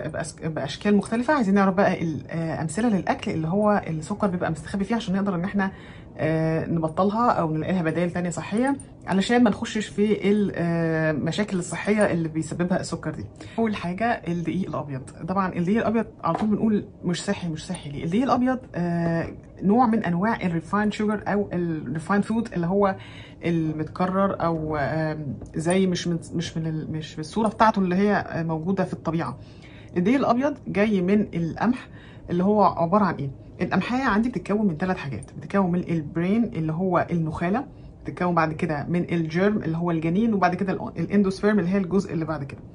بأس- باشكال مختلفه عايزين نعرف بقى الامثله للاكل اللي هو السكر بيبقى مستخبي فيه عشان نقدر ان احنا آه، نبطلها او نلاقي لها بدائل تانية صحيه علشان ما نخشش في المشاكل الصحيه اللي بيسببها السكر دي اول حاجه الدقيق الابيض طبعا الدقيق الابيض على طول بنقول مش صحي مش صحي ليه الدقيق الابيض آه، نوع من انواع الريفايند شوجر او الريفايند فود اللي هو المتكرر او آم، زي مش من مش من ال- مش بالصوره بتاعته اللي هي آه، موجوده في الطبيعه الدقيق الابيض جاي من القمح اللي هو عباره عن ايه القمحيه عندي بتتكون من ثلاث حاجات بتتكون من البرين اللي هو النخاله بتتكون بعد كده من الجيرم اللي هو الجنين وبعد كده ال- الاندوسبيرم اللي هي الجزء اللي بعد كده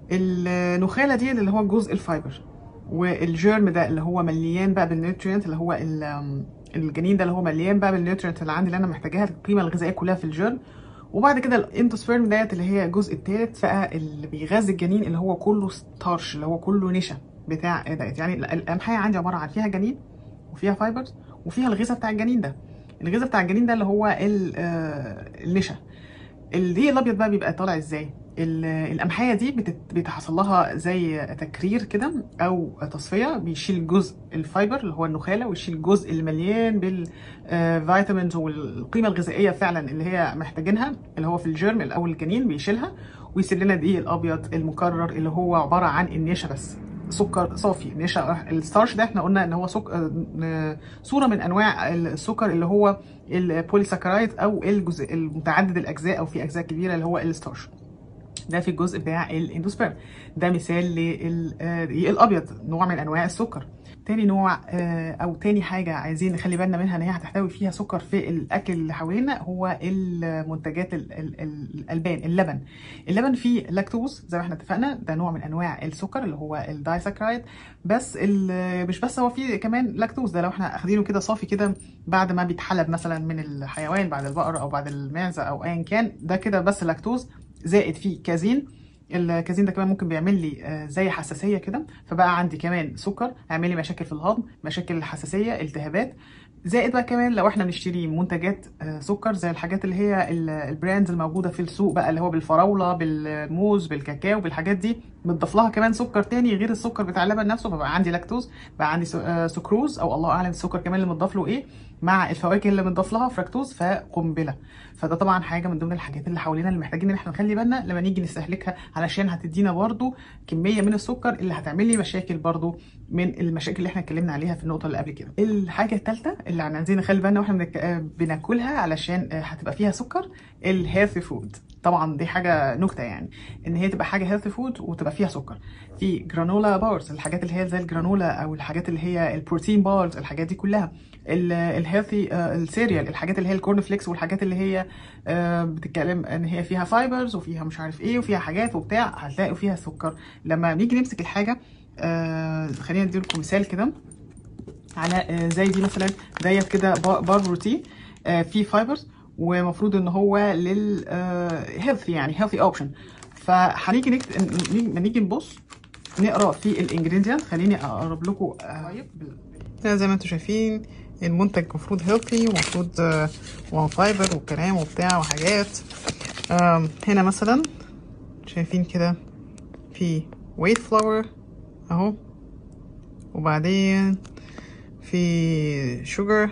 النخاله دي اللي هو جزء الفايبر والجيرم ده اللي هو مليان بقى بالنيوترينت اللي هو ال- آم، الجنين ده اللي هو مليان بقى بالنيوترينت اللي عندي اللي انا محتاجاها القيمه الغذائيه كلها في الجيرم وبعد كده الاندوسبيرم ديت اللي هي الجزء الثالث بقى اللي بيغذي الجنين اللي هو كله ستارش اللي هو كله نشا بتاع ديت يعني ال- القمحيه عندي عباره عن فيها جنين وفيها فايبرز وفيها الغذاء بتاع الجنين ده الغذاء بتاع الجنين ده اللي هو ال- آه، النشا الدقيق الابيض بقى بيبقى طالع ازاي ال- القمحيه دي بتت- بيتحصل لها زي تكرير كده او تصفيه بيشيل جزء الفايبر اللي هو النخاله ويشيل الجزء اللي مليان بالفيتامينز والقيمه الغذائيه فعلا اللي هي محتاجينها اللي هو في الجيرم او الجنين بيشيلها ويسيب لنا الدقيق الابيض المكرر اللي هو عباره عن النشا بس سكر صافي نشا الستارش ده احنا قلنا ان هو سك... آه، صوره من انواع السكر اللي هو البوليساكرايد او الجزء المتعدد الاجزاء او في اجزاء كبيره اللي هو الستارش ده في الجزء بتاع الاندوسبيرم ده مثال للدقيق الابيض نوع من انواع السكر تاني نوع آه، او تاني حاجه عايزين نخلي بالنا منها ان هي هتحتوي فيها سكر في الاكل اللي حوالينا هو المنتجات ال- ال- ال- الالبان اللبن اللبن فيه لاكتوز زي ما احنا اتفقنا ده نوع من انواع السكر اللي هو الدايساكرايد بس ال- مش بس هو فيه كمان لاكتوز ده لو احنا اخدينه كده صافي كده بعد ما بيتحلب مثلا من الحيوان بعد البقره او بعد المعزه او ايا كان ده كده بس لاكتوز زائد فيه كازين الكازين ده كمان ممكن بيعمل لي آه، زي حساسيه كده فبقى عندي كمان سكر هيعمل لي مشاكل في الهضم مشاكل حساسيه التهابات زائد بقى كمان لو احنا بنشتري منتجات آه، سكر زي الحاجات اللي هي ال- البراندز الموجوده في السوق بقى اللي هو بالفراوله بالموز بالكاكاو بالحاجات دي بتضاف لها كمان سكر تاني غير السكر بتاع اللبن نفسه فبقى عندي لاكتوز بقى عندي سو- آه، سكروز او الله اعلم السكر كمان اللي متضاف له ايه مع الفواكه اللي متضاف لها فركتوز فقنبله فده طبعا حاجه من ضمن الحاجات اللي حوالينا اللي محتاجين ان احنا نخلي بالنا لما نيجي نستهلكها علشان هتدينا برضو كميه من السكر اللي هتعمل لي مشاكل برضو من المشاكل اللي احنا اتكلمنا عليها في النقطه اللي قبل كده الحاجه الثالثه اللي عايزين نخلي بالنا واحنا بنك- آه، بناكلها علشان آه، هتبقى فيها سكر الهيلثي فود طبعا دي حاجه نكته يعني ان هي تبقى حاجه هيلثي فود وتبقى فيها سكر في جرانولا بارز الحاجات اللي هي زي الجرانولا او الحاجات اللي هي البروتين بارز الحاجات دي كلها الهيلثي السيريال الحاجات اللي هي الكورن فليكس والحاجات اللي هي آه، بتتكلم ان هي فيها فايبرز وفيها مش عارف ايه وفيها حاجات وبتاع هتلاقوا فيها سكر لما نيجي نمسك الحاجه آه، خلينا نديلكم مثال كده على آه، زي دي مثلا ديت كده بار بار بروتين آه، فيه فايبرز ومفروض ان هو لل هيلثي يعني هيلثي اوبشن فهنيجي نكت... نيجي- لما نيجي نبص نقرا في الانجريدينت خليني اقرب لكم طيب زي ما انتم شايفين المنتج المفروض هيلثي ومفروض وان فايبر وكلام وبتاع وحاجات آم، هنا مثلا شايفين كده في ويت فلاور اهو وبعدين في شوجر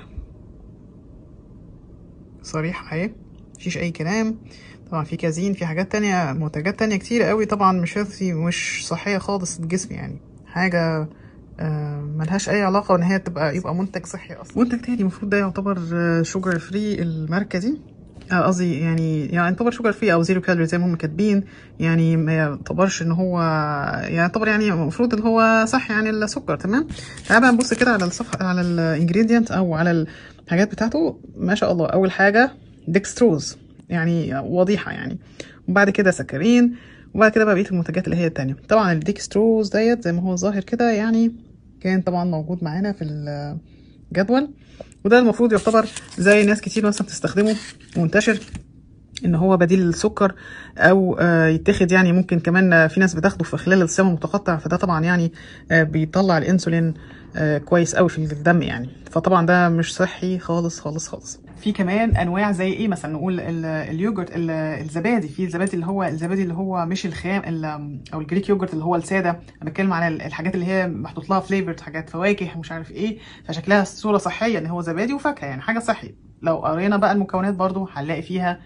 صريح اهي مفيش اي كلام طبعا في كازين في حاجات تانية منتجات تانية كتير قوي طبعا مش هيلثي مش صحية خالص للجسم يعني حاجة آه، ملهاش اي علاقة وان هي تبقى يبقى منتج صحي اصلا منتج تاني المفروض ده يعتبر شوجر فري الماركة آه، قصدي يعني يعني يعتبر شوجر فري او زيرو كالوري زي ما هم كاتبين يعني ما يعتبرش ان هو يعني يعتبر يعني المفروض ان هو صح يعني السكر تمام تعال بقى نبص كده على الصفحه على الانجريدينت او على الحاجات بتاعته ما شاء الله اول حاجه ديكستروز يعني وضيحه يعني وبعد كده سكرين وبعد كده بقى بقيه المنتجات اللي هي التانية طبعا الديكستروز ديت زي ما هو ظاهر كده يعني كان طبعا موجود معانا في الجدول وده المفروض يعتبر زي ناس كتير مثلا بتستخدمه منتشر ان هو بديل للسكر او آه، يتاخد يعني ممكن كمان آه، في ناس بتاخده في خلال الصيام المتقطع فده طبعا يعني آه، بيطلع الانسولين آه، كويس قوي في الدم يعني فطبعا ده مش صحي خالص خالص خالص في كمان انواع زي ايه مثلا نقول ال- اليوجرت ال- الزبادي في الزبادي اللي هو الزبادي اللي هو مش الخام ال- او الجريك يوجرت اللي هو الساده انا بتكلم على ال- الحاجات اللي هي محطوط لها فليفرد حاجات فواكه مش عارف ايه فشكلها صوره صحيه ان هو زبادي وفاكهه يعني حاجه صحي لو قرينا بقى المكونات برضو هنلاقي فيها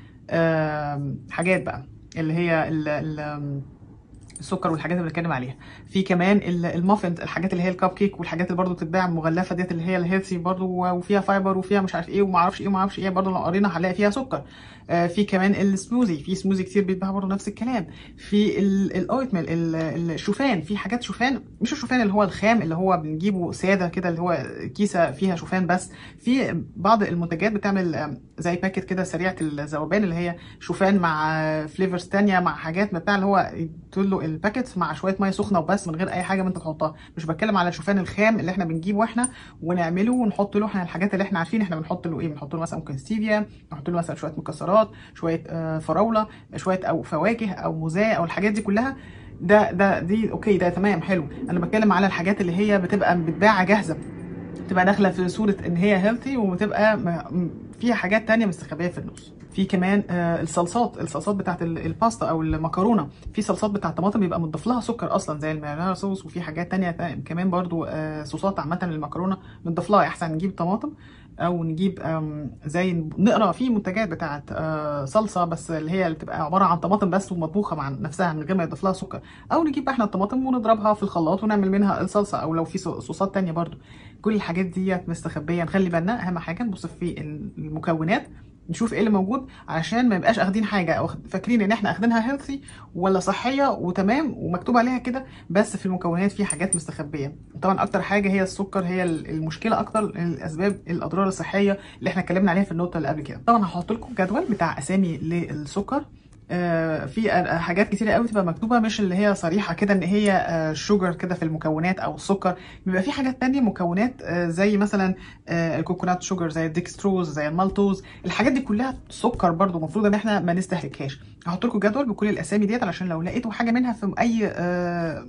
آم، حاجات بقى اللي هي ال- ال- السكر والحاجات اللي بنتكلم عليها في كمان ال- المافن الحاجات اللي هي الكب كيك والحاجات اللي برضو بتتباع مغلفه ديت اللي هي الهيلثي برضو وفيها فايبر وفيها مش عارف ايه وما اعرفش ايه وما اعرفش ايه برضو لو قرينا هنلاقي فيها سكر آه، في كمان السموزي في سموزي كتير بيتباع برضو نفس الكلام في الاويت ميل الشوفان في حاجات شوفان مش الشوفان اللي هو الخام اللي هو بنجيبه ساده كده اللي هو كيسه فيها شوفان بس في بعض المنتجات بتعمل آم، زي باكت كده سريعه الذوبان اللي هي شوفان مع فليفرز تانية مع حاجات بتاع اللي هو تقول له الباكت مع شويه ميه سخنه وبس من غير اي حاجه ما انت تحطها مش بتكلم على الشوفان الخام اللي احنا بنجيبه احنا ونعمله ونحط له احنا الحاجات اللي احنا عارفين احنا بنحط له ايه بنحط له مثلا ممكن ستيفيا نحط له مثلا شويه مكسرات شويه آه، فراوله شويه او فواكه او موزايه او الحاجات دي كلها ده ده دي اوكي ده تمام حلو انا بتكلم على الحاجات اللي هي بتبقى متباعه جاهزه بتبقى داخله في صوره ان هي هيلثي وبتبقى م- م- فيها حاجات تانية مستخبيه في النص في كمان آه، الصلصات الصلصات بتاعت ال- الباستا او المكرونه في صلصات بتاعت طماطم بيبقى مضاف لها سكر اصلا زي المارينارا صوص وفي حاجات تانية تا- كمان برضو آه، صوصات عامه للمكرونه مضاف لها احسن نجيب طماطم او نجيب آم، زي نقرا في منتجات بتاعت آه، صلصه بس اللي هي اللي بتبقى عباره عن طماطم بس ومطبوخه مع نفسها من غير ما يضاف لها سكر او نجيب احنا الطماطم ونضربها في الخلاط ونعمل منها الصلصه او لو في صو- صوصات تانية برضو كل الحاجات ديت مستخبيه نخلي بالنا اهم حاجه نبص في المكونات نشوف ايه اللي موجود عشان ما يبقاش اخدين حاجه او فاكرين ان احنا اخدينها هيلثي ولا صحيه وتمام ومكتوب عليها كده بس في المكونات في حاجات مستخبيه طبعا اكتر حاجه هي السكر هي المشكله اكتر الاسباب الاضرار الصحيه اللي احنا اتكلمنا عليها في النوتة اللي قبل كده طبعا هحط لكم جدول بتاع اسامي للسكر آه، في آه، حاجات كتيرة قوي تبقى مكتوبة مش اللي هي صريحة كده ان هي شوجر كده في المكونات او السكر بيبقى في حاجات تانية مكونات آه، زي مثلا آه، الكوكونات شوجر زي الديكستروز زي المالتوز الحاجات دي كلها سكر برضو المفروض ان احنا ما نستهلكهاش هحط لكم جدول بكل الاسامي ديت علشان لو لقيتوا حاجة منها في اي آه،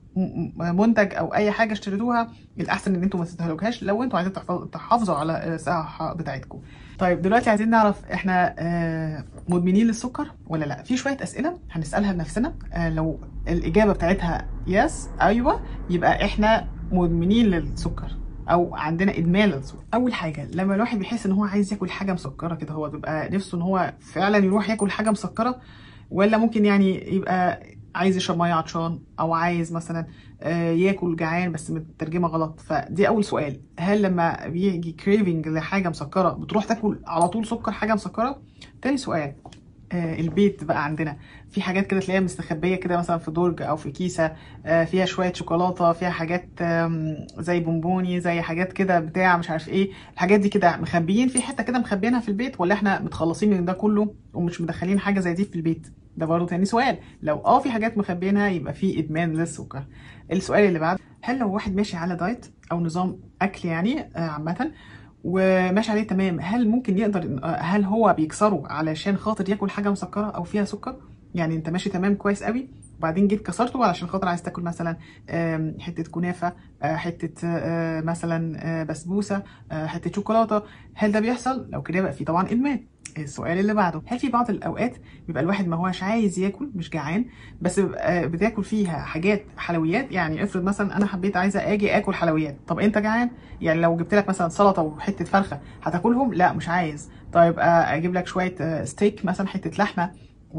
م- م- منتج او اي حاجه اشتريتوها الاحسن ان انتوا ما تستهلكوهاش لو انتوا عايزين تحفظ- تحافظوا على الصحه بتاعتكم طيب دلوقتي عايزين نعرف احنا آه، مدمنين للسكر ولا لا في شويه اسئله هنسالها لنفسنا آه، لو الاجابه بتاعتها يس ايوه يبقى احنا مدمنين للسكر او عندنا ادمان للسكر اول حاجه لما الواحد بيحس ان هو عايز ياكل حاجه مسكره كده هو بيبقى نفسه ان هو فعلا يروح ياكل حاجه مسكره ولا ممكن يعني يبقى عايز يشرب ميه عطشان او عايز مثلا آه، ياكل جعان بس مترجمه غلط فدي اول سؤال هل لما بيجي كريفنج لحاجه مسكره بتروح تاكل على طول سكر حاجه مسكره تاني سؤال آه، البيت بقى عندنا في حاجات كده تلاقيها مستخبيه كده مثلا في درج او في كيسه آه، فيها شويه شوكولاته فيها حاجات آم، زي بونبوني زي حاجات كده بتاع مش عارف ايه الحاجات دي كده مخبيين في حته كده مخبيينها في البيت ولا احنا متخلصين من ده كله ومش مدخلين حاجه زي دي في البيت ده برضه تاني سؤال لو اه في حاجات مخبيينها يبقى في ادمان للسكر السؤال اللي بعد هل لو واحد ماشي على دايت او نظام اكل يعني آه، عامه وماشي عليه تمام هل ممكن يقدر آه، هل هو بيكسره علشان خاطر ياكل حاجه مسكره او فيها سكر يعني انت ماشي تمام كويس قوي وبعدين جيت كسرته علشان خاطر عايز تاكل مثلا آم، حته كنافه آه، حته آه، مثلا آه، بسبوسه آه، حته شوكولاته هل ده بيحصل لو كده يبقى في طبعا ادمان السؤال اللي بعده هل في بعض الاوقات بيبقى الواحد ما هوش عايز ياكل مش جعان بس بيبقى بتاكل فيها حاجات حلويات يعني افرض مثلا انا حبيت عايزه اجي اكل حلويات طب انت جعان يعني لو جبت لك مثلا سلطه وحته فرخه هتاكلهم لا مش عايز طيب آه، اجيب لك شويه آه، ستيك مثلا حته لحمه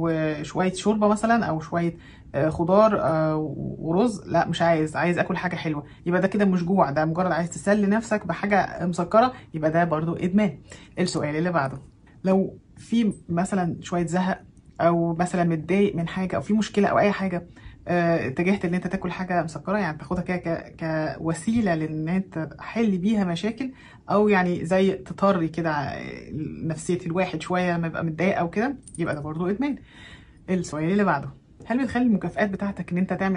وشويه شوربه مثلا او شويه آه، خضار آه، ورز لا مش عايز عايز اكل حاجه حلوه يبقى ده كده مش جوع ده مجرد عايز تسلي نفسك بحاجه مسكره يبقى ده برضو ادمان السؤال اللي بعده لو في مثلا شويه زهق او مثلا متضايق من حاجه او في مشكله او اي حاجه آه، اتجهت ان انت تاكل حاجه مسكره يعني تاخدها كده ك- كوسيله لان انت تحل بيها مشاكل او يعني زي تطري كده ع- نفسيه الواحد شويه لما يبقى متضايق او كده يبقى ده برضه ادمان السؤال اللي بعده هل بتخلي المكافآت بتاعتك ان انت تعمل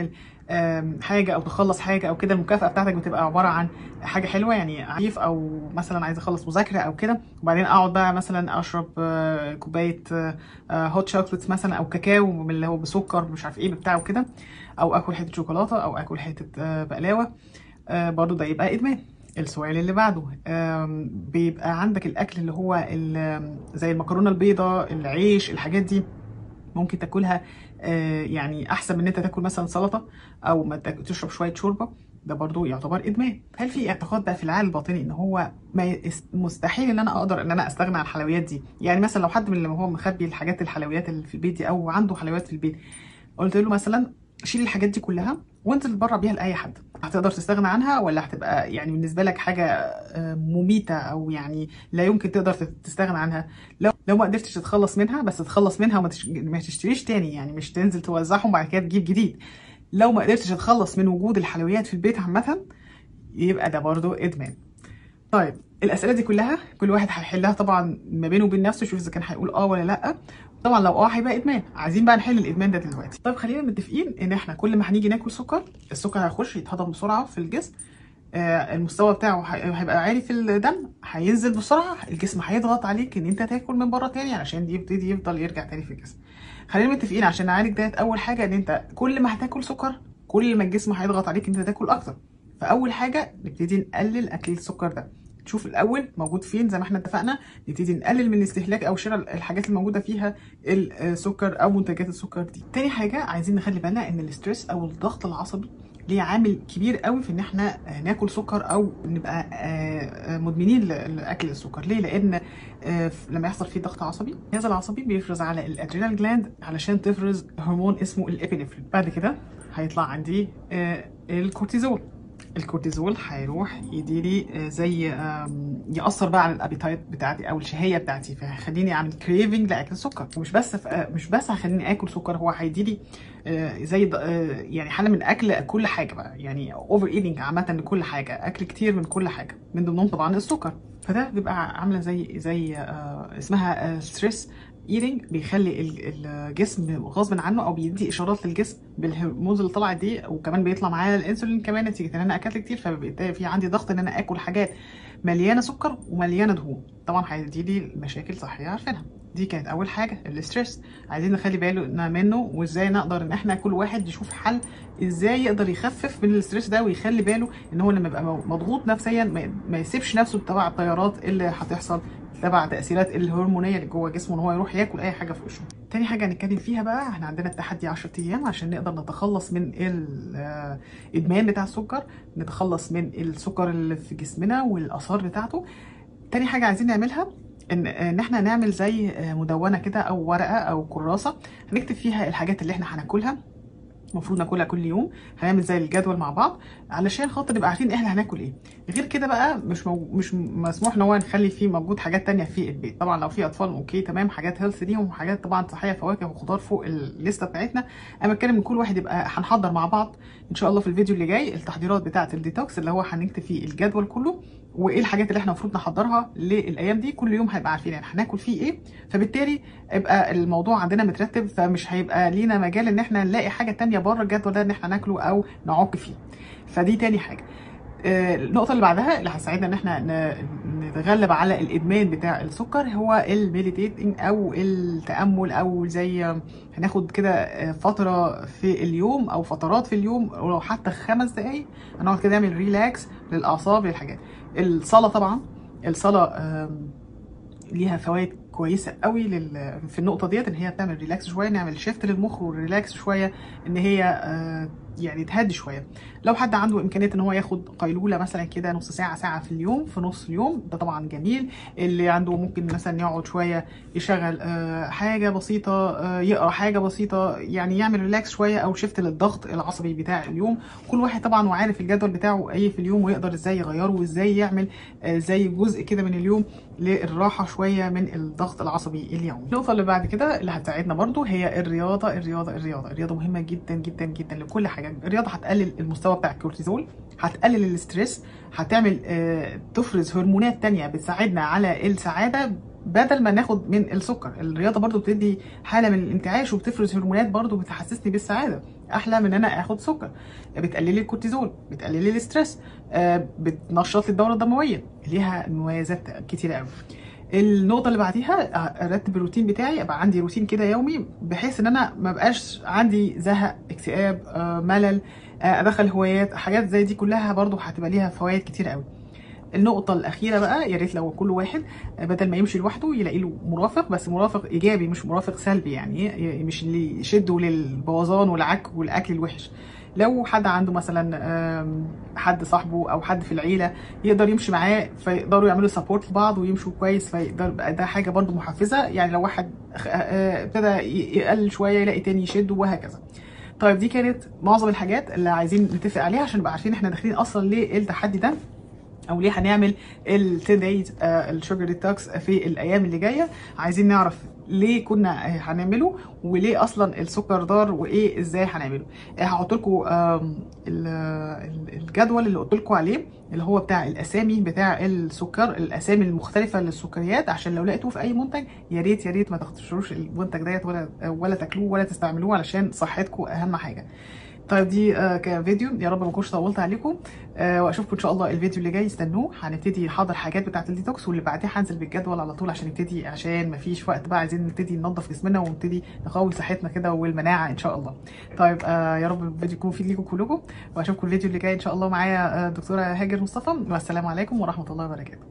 آم، حاجه او تخلص حاجه او كده المكافاه بتاعتك بتبقى عباره عن حاجه حلوه يعني عيف او مثلا عايز اخلص مذاكره او كده وبعدين اقعد بقى مثلا اشرب آه، كوبايه هوت شوكليت مثلا او كاكاو من اللي هو بسكر مش عارف ايه بتاع وكده او اكل حته شوكولاته او اكل حته آه، بقلاوه آه، برضو ده يبقى ادمان السؤال اللي بعده آم، بيبقى عندك الاكل اللي هو ال- زي المكرونه البيضاء العيش الحاجات دي ممكن تاكلها آه، يعني احسن من ان انت تاكل مثلا سلطه او ما تاك- تشرب شويه شوربه ده برضو يعتبر ادمان هل في اعتقاد بقى في العقل الباطني ان هو ما يس- مستحيل ان انا اقدر ان انا استغنى عن الحلويات دي يعني مثلا لو حد من اللي هو مخبي الحاجات الحلويات اللي في البيت دي او عنده حلويات في البيت قلت له مثلا شيل الحاجات دي كلها وانزل بره بيها لاي حد هتقدر تستغنى عنها ولا هتبقى يعني بالنسبه لك حاجه آه، مميته او يعني لا يمكن تقدر تت- تستغنى عنها لو لو ما قدرتش تتخلص منها بس تتخلص منها وما تش- ما تشتريش تاني يعني مش تنزل توزعهم وبعد كده تجيب جديد لو ما قدرتش تتخلص من وجود الحلويات في البيت عامه يبقى ده برضو ادمان طيب الاسئله دي كلها كل واحد هيحلها طبعا ما بينه وبين نفسه يشوف اذا كان هيقول اه ولا لا طبعا لو اه هيبقى ادمان عايزين بقى نحل الادمان ده دلوقتي طيب خلينا متفقين ان احنا كل ما هنيجي ناكل سكر السكر هيخش يتهضم بسرعه في الجسم آه، المستوى بتاعه هي- هيبقى عالي في الدم هينزل بسرعه الجسم هيضغط عليك ان انت تاكل من بره تاني علشان يبتدي يفضل يرجع تاني في الجسم خلينا متفقين عشان نعالج ديت اول حاجه ان انت كل ما هتاكل سكر كل ما الجسم هيضغط عليك ان انت تاكل اكتر فاول حاجه نبتدي نقلل اكل السكر ده نشوف الاول موجود فين زي ما احنا اتفقنا نبتدي نقلل من الاستهلاك او شراء الحاجات الموجوده فيها السكر او منتجات السكر دي تاني حاجه عايزين نخلي بالنا ان الاسترس او الضغط العصبي ليه عامل كبير قوي في ان احنا آه، ناكل سكر او نبقى آه، آه، مدمنين ل- لاكل السكر ليه لان آه، ف- لما يحصل فيه ضغط عصبي الجهاز العصبي بيفرز على الادرينال جلاند علشان تفرز هرمون اسمه الابينفرين بعد كده هيطلع عندي آه، الكورتيزول الكورتيزول هيروح يديلي آه، زي آم، ياثر بقى على الابيتايت بتاعتي او الشهيه بتاعتي فهيخليني اعمل كريفنج لاكل السكر ومش بس ف- آه، مش بس هيخليني اكل سكر هو هيديلي آه، زي ض- آه، يعني حاله من اكل كل حاجه بقى يعني اوفر ايتنج عامه لكل حاجه اكل كتير من كل حاجه من ضمنهم طبعا السكر فده بيبقى عامله زي زي آه، اسمها ستريس ايتنج بيخلي ال- الجسم غصب عنه او بيدي اشارات للجسم بالهرمونز اللي طلعت دي وكمان بيطلع معايا الانسولين كمان نتيجه ان انا اكلت كتير فبيبقى في عندي ضغط ان انا اكل حاجات مليانه سكر ومليانه دهون طبعا هيدي لي مشاكل صحيه عارفينها دي كانت اول حاجه الاسترس عايزين نخلي بالنا منه وازاي نقدر ان احنا كل واحد يشوف حل ازاي يقدر يخفف من الاسترس ده ويخلي باله ان هو لما يبقى مضغوط نفسيا ما- ما يسيبش نفسه تبع التيارات اللي هتحصل تبع تاثيرات الهرمونيه اللي جوه جسمه ان هو يروح ياكل اي حاجه في وشه تاني حاجه هنتكلم فيها بقى احنا عندنا التحدي 10 ايام عشان نقدر نتخلص من الادمان بتاع السكر نتخلص من السكر اللي في جسمنا والاثار بتاعته تاني حاجه عايزين نعملها ان ان احنا نعمل زي مدونه كده او ورقه او كراسه هنكتب فيها الحاجات اللي احنا هناكلها المفروض ناكلها كل يوم هنعمل زي الجدول مع بعض علشان خاطر نبقى عارفين احنا هناكل ايه غير كده بقى مش مو... مش مسموح ان هو نخلي فيه موجود حاجات تانية في البيت طبعا لو في اطفال اوكي تمام حاجات هيلث ليهم وحاجات طبعا صحيه فواكه وخضار فوق الليسته بتاعتنا انا بتكلم ان كل واحد يبقى هنحضر مع بعض ان شاء الله في الفيديو اللي جاي التحضيرات بتاعه الديتوكس اللي هو هنكتب فيه الجدول كله وايه الحاجات اللي احنا المفروض نحضرها للايام دي كل يوم هيبقى عارفين يعني هناكل فيه ايه فبالتالي يبقى الموضوع عندنا مترتب فمش هيبقى لينا مجال ان احنا نلاقي حاجه تانية بره الجدول ده ان احنا ناكله او نعك فيه فدي تاني حاجه آه، النقطة اللي بعدها اللي هتساعدنا ان احنا ن- نتغلب على الادمان بتاع السكر هو المديتيتنج او التأمل او زي هناخد كده آه، فترة في اليوم او فترات في اليوم ولو حتى خمس دقايق هنقعد كده نعمل ريلاكس للاعصاب للحاجات الصلاة طبعا الصلاة آم، ليها فوائد كويسه قوي لل... في النقطه ديت ان هي بتعمل ريلاكس شويه نعمل شيفت للمخ والريلاكس شويه ان هي آه، يعني تهدي شويه لو حد عنده امكانيه ان هو ياخد قيلوله مثلا كده نص ساعه ساعه في اليوم في نص اليوم ده طبعا جميل اللي عنده ممكن مثلا يقعد شويه يشغل آه، حاجه بسيطه آه، يقرا حاجه بسيطه يعني يعمل ريلاكس شويه او شيفت للضغط العصبي بتاع اليوم كل واحد طبعا وعارف الجدول بتاعه ايه في اليوم ويقدر ازاي يغيره وازاي يعمل آه، زي جزء كده من اليوم للراحه شويه من الضغط العصبي اليومي النقطه اللي بعد كده اللي هتساعدنا برضو هي الرياضه الرياضه الرياضه الرياضه مهمه جدا جدا جدا لكل حاجه الرياضه هتقلل المستوى بتاع الكورتيزول هتقلل الاسترس هتعمل آه، تفرز هرمونات تانية بتساعدنا على السعاده بدل ما ناخد من السكر الرياضه برضو بتدي حاله من الانتعاش وبتفرز هرمونات برضو بتحسسني بالسعاده احلى من ان انا اخد سكر بتقللي الكورتيزول بتقللي الاسترس آه، بتنشط لي الدوره الدمويه ليها مميزات كتيره قوي النقطه اللي بعديها آه، ارتب الروتين بتاعي ابقى عندي روتين كده يومي بحيث ان انا ما بقاش عندي زهق اكتئاب آه، ملل آه، ادخل هوايات حاجات زي دي كلها برضو هتبقى ليها فوائد كتير قوي النقطة الأخيرة بقى يا ريت لو كل واحد بدل ما يمشي لوحده يلاقي له مرافق بس مرافق إيجابي مش مرافق سلبي يعني ي- مش اللي يشده للبوظان والعك والأكل الوحش لو حد عنده مثلا آم، حد صاحبه او حد في العيله يقدر يمشي معاه فيقدروا يعملوا سبورت لبعض ويمشوا كويس فيقدر بقى ده حاجه برضو محفزه يعني لو واحد خ- آه، ابتدى ي- يقل شويه يلاقي تاني يشده وهكذا طيب دي كانت معظم الحاجات اللي عايزين نتفق عليها عشان نبقى عارفين احنا داخلين اصلا ليه التحدي ده او ليه هنعمل ال 10 دايز الشوجر ديتوكس في الايام اللي جايه عايزين نعرف ليه كنا آه، هنعمله وليه اصلا السكر ضار وايه ازاي هنعمله آه، هحط لكم الجدول اللي قلت لكم عليه اللي هو بتاع الاسامي بتاع السكر الاسامي المختلفه للسكريات عشان لو لقيتوه في اي منتج يا ريت يا ريت ما تخسروش المنتج ديت ولا ولا تاكلوه ولا تستعملوه علشان صحتكم اهم حاجه طيب دي آه، كفيديو يا رب ما اكونش طولت عليكم آه، واشوفكم ان شاء الله الفيديو اللي جاي استنوه هنبتدي نحضر حاجات بتاعه الديتوكس واللي بعديها هنزل بالجدول على طول عشان نبتدي عشان ما فيش وقت بقى عايزين نبتدي ننظف جسمنا ونبتدي نقوي صحتنا كده والمناعه ان شاء الله طيب آه يا رب الفيديو يكون مفيد ليكم كلكم واشوفكم الفيديو اللي جاي ان شاء الله معايا آه، دكتوره هاجر مصطفى والسلام عليكم ورحمه الله وبركاته